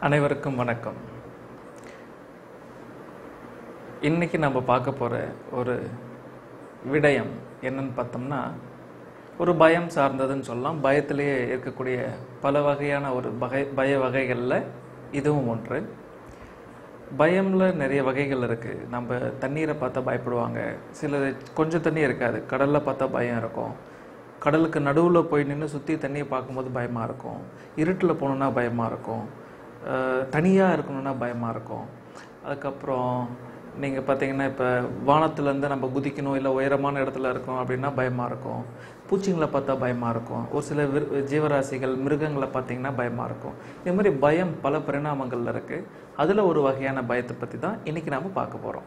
அனைவருக்கும் வணக்கம் இன்னைக்கு நம்ம பார்க்க போகிற ஒரு விடயம் என்னன்னு பார்த்தோம்னா ஒரு பயம் சார்ந்ததுன்னு சொல்லலாம் பயத்திலேயே இருக்கக்கூடிய பல வகையான ஒரு வகை பய வகைகளில் இதுவும் ஒன்று பயம்ல நிறைய வகைகள் இருக்குது நம்ம தண்ணீரை பார்த்தா பயப்படுவாங்க சிலர் கொஞ்சம் தண்ணி இருக்காது கடலில் பார்த்தா பயம் இருக்கும் கடலுக்கு நடுவில் போய் நின்று சுற்றி தண்ணியை பார்க்கும்போது பயமாக இருக்கும் இருட்டில் போகணுன்னா பயமாக இருக்கும் தனியாக இருக்கணும்னா பயமாக இருக்கும் அதுக்கப்புறம் நீங்கள் பார்த்தீங்கன்னா இப்போ வானத்துலேருந்து நம்ம குதிக்கணும் இல்லை உயரமான இடத்துல இருக்கணும் அப்படின்னா பயமாக இருக்கும் பூச்சிங்களை பார்த்தா பயமாக இருக்கும் ஒரு சில விர் ஜீவராசிகள் மிருகங்களை பார்த்தீங்கன்னா பயமாக இருக்கும் இது மாதிரி பயம் பல பரிணாமங்களில் இருக்குது அதில் ஒரு வகையான பயத்தை பற்றி தான் இன்றைக்கி நாம் பார்க்க போகிறோம்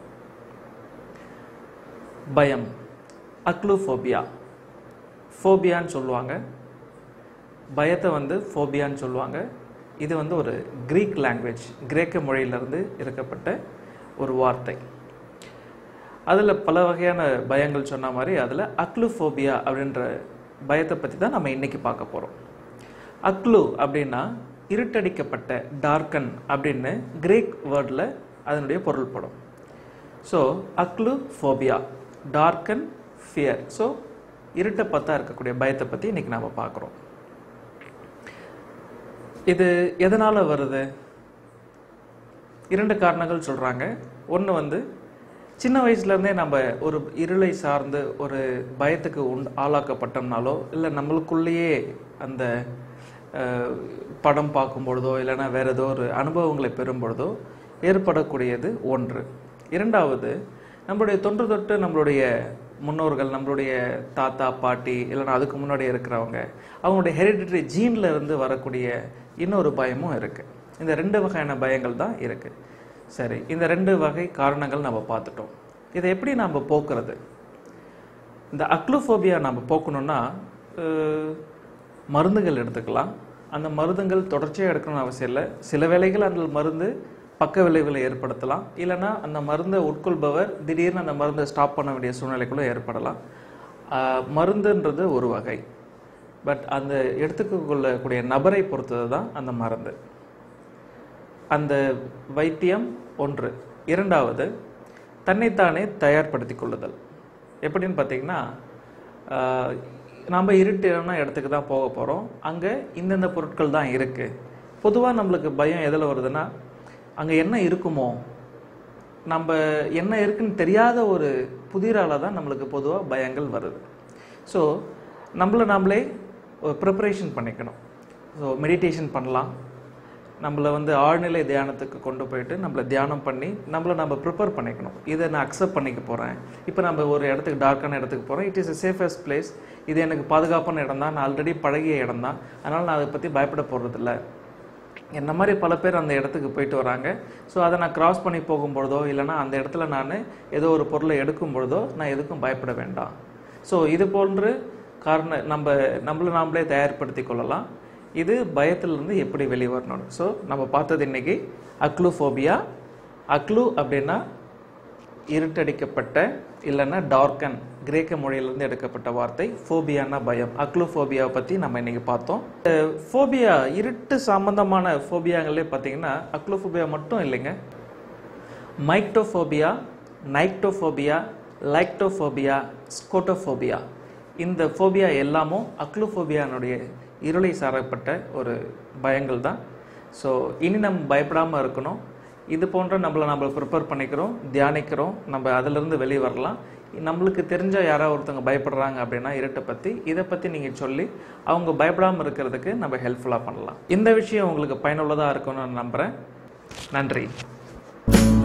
பயம் அக்லூஃபோபியா ஃபோபியான்னு சொல்லுவாங்க பயத்தை வந்து ஃபோபியான்னு சொல்லுவாங்க இது வந்து ஒரு கிரீக் லாங்குவேஜ் கிரேக்க மொழியிலிருந்து இருக்கப்பட்ட ஒரு வார்த்தை அதில் பல வகையான பயங்கள் சொன்ன மாதிரி அதில் அக்லுஃபோபியா அப்படின்ற பயத்தை பற்றி தான் நம்ம இன்னைக்கு பார்க்க போகிறோம் அக்லு அப்படின்னா இருட்டடிக்கப்பட்ட டார்க்கன் அப்படின்னு கிரேக் வேர்டில் அதனுடைய பொருள்படும் so achluophobia darken fear so இருட்டை பார்த்தா இருக்கக்கூடிய பயத்தை பற்றி இன்னைக்கு நாம் பார்க்குறோம் இது எதனால் வருது இரண்டு காரணங்கள் சொல்கிறாங்க ஒன்று வந்து சின்ன வயசுலேருந்தே நம்ம ஒரு இருளை சார்ந்து ஒரு பயத்துக்கு உண் ஆளாக்கப்பட்டோம்னாலோ இல்லை நம்மளுக்குள்ளேயே அந்த அஹ், படம் பார்க்கும் பொழுதோ இல்லைன்னா வேற ஏதோ ஒரு அனுபவங்களை பெறும் பொழுதோ ஏற்படக்கூடியது ஒன்று இரண்டாவது நம்மளுடைய தொன்று தொட்டு நம்மளுடைய முன்னோர்கள் நம்மளுடைய தாத்தா பாட்டி இல்லைன்னா அதுக்கு முன்னாடி இருக்கிறவங்க அவங்களுடைய ஹெரிடிட்டரி ஜீன்ல இருந்து வரக்கூடிய இன்னொரு பயமும் இருக்கு இந்த ரெண்டு வகையான பயங்கள் தான் இருக்கு சரி இந்த ரெண்டு வகை காரணங்கள் நம்ம பார்த்துட்டோம் இதை எப்படி நம்ம போக்குறது இந்த அக்லோஃபோபியா நம்ம போக்கணும்னா அஹ், மருந்துகள் எடுத்துக்கலாம் அந்த மருந்துகள் தொடர்ச்சியாக எடுக்கணும்னு அவசியம் இல்லை சில வேளைகள் அந்த மருந்து பக்க விளைவுகளை ஏற்படுத்தலாம் இல்லைன்னா அந்த மருந்தை உட்கொள்பவர் திடீர்னு அந்த மருந்தை ஸ்டாப் பண்ண வேண்டிய சூழ்நிலைக்குள்ள ஏற்படலாம் அஹ், மருந்துன்றது ஒரு வகை பட் அந்த எடுத்துக்கொள்ளக்கூடிய நபரை பொறுத்தது தான் அந்த மருந்து அந்த வைத்தியம் ஒன்று இரண்டாவது தன்னைத்தானே தயார்படுத்திக் கொள்ளுதல் எப்படின்னு பார்த்தீங்கன்னா ஆஹ், நம்ம இருட்டான இடத்துக்கு தான் போக போகிறோம் அங்கே இந்தந்த பொருட்கள் தான் இருக்குது பொதுவாக நம்மளுக்கு பயம் எதில் வருதுன்னா அங்கே என்ன இருக்குமோ நம்ம என்ன இருக்குன்னு தெரியாத ஒரு புதிரால தான் நம்மளுக்கு பொதுவாக பயங்கள் வருது ஸோ நம்மளை நாமளே ஒரு ப்ரிப்பரேஷன் பண்ணிக்கணும் ஸோ மெடிடேஷன் பண்ணலாம் நம்மளை வந்து ஆழ்நிலை தியானத்துக்கு கொண்டு போயிட்டு நம்மளை தியானம் பண்ணி நம்மளை நம்ம ப்ரிப்பேர் பண்ணிக்கணும் இதை நான் அக்செப்ட் பண்ணிக்க போகிறேன் இப்போ நம்ம ஒரு இடத்துக்கு டார்க்கான இடத்துக்கு போகிறோம் it is a safest place இது எனக்கு பாதுகாப்பான இடம் தான் நான் ஆல்ரெடி பழகிய இடம் தான் அதனால் நான் அதை பற்றி பயப்பட போகிறதில்ல என்ன மாதிரி பல பேர் அந்த இடத்துக்கு போயிட்டு வராங்க ஸோ அதை நான் கிராஸ் பண்ணி போகும்பொழுதோ இல்லைன்னா அந்த இடத்துல நான் ஏதோ ஒரு பொருளை எடுக்கும் பொழுதோ நான் எதுக்கும் பயப்பட வேண்டாம் ஸோ இது போன்று காரண நம்ம நம்மளை நாமளே தயார்படுத்தி கொள்ளலாம் இது பயத்திலிருந்து எப்படி வெளியே வரணும் ஸோ நம்ம பார்த்தது இன்னைக்கு அக்லூஃபோபியா அக்லு அப்படின்னா இருட்டடிக்கப்பட்ட இல்லைன்னா டார்க்கன் கிரேக்க மொழியிலிருந்து எடுக்கப்பட்ட வார்த்தை ஃபோபியானா பயம் அக்லோஃபோபியாவை பற்றி நம்ம இன்னைக்கு பார்த்தோம் ஃபோபியா இருட்டு சம்பந்தமான ஃபோபியாங்களே பார்த்தீங்கன்னா அக்லோஃபோபியா மட்டும் இல்லைங்க மைக்டோஃபோபியா நைக்டோஃபோபியா லைக்டோஃபோபியா ஸ்கோட்டோஃபோபியா இந்த ஃபோபியா எல்லாமும் அக்லோஃபோபியானுடைய இருளை சாரப்பட்ட ஒரு பயங்கள் தான் ஸோ இனி நம்ம பயப்படாமல் இருக்கணும் இது போன்ற நம்மளை நம்ம ப்ரிப்பேர் பண்ணிக்கிறோம் தியானிக்கிறோம் நம்ம அதிலிருந்து வெளியே வரலாம் நம்மளுக்கு தெரிஞ்ச யாராவது ஒருத்தவங்க பயப்படுறாங்க அப்படின்னா இருட்டை பற்றி இதை பற்றி நீங்கள் சொல்லி அவங்க பயப்படாமல் இருக்கிறதுக்கு நம்ம ஹெல்ப்ஃபுல்லாக பண்ணலாம் இந்த விஷயம் உங்களுக்கு பயனுள்ளதாக இருக்கும்னு நான் நம்புகிறேன் நன்றி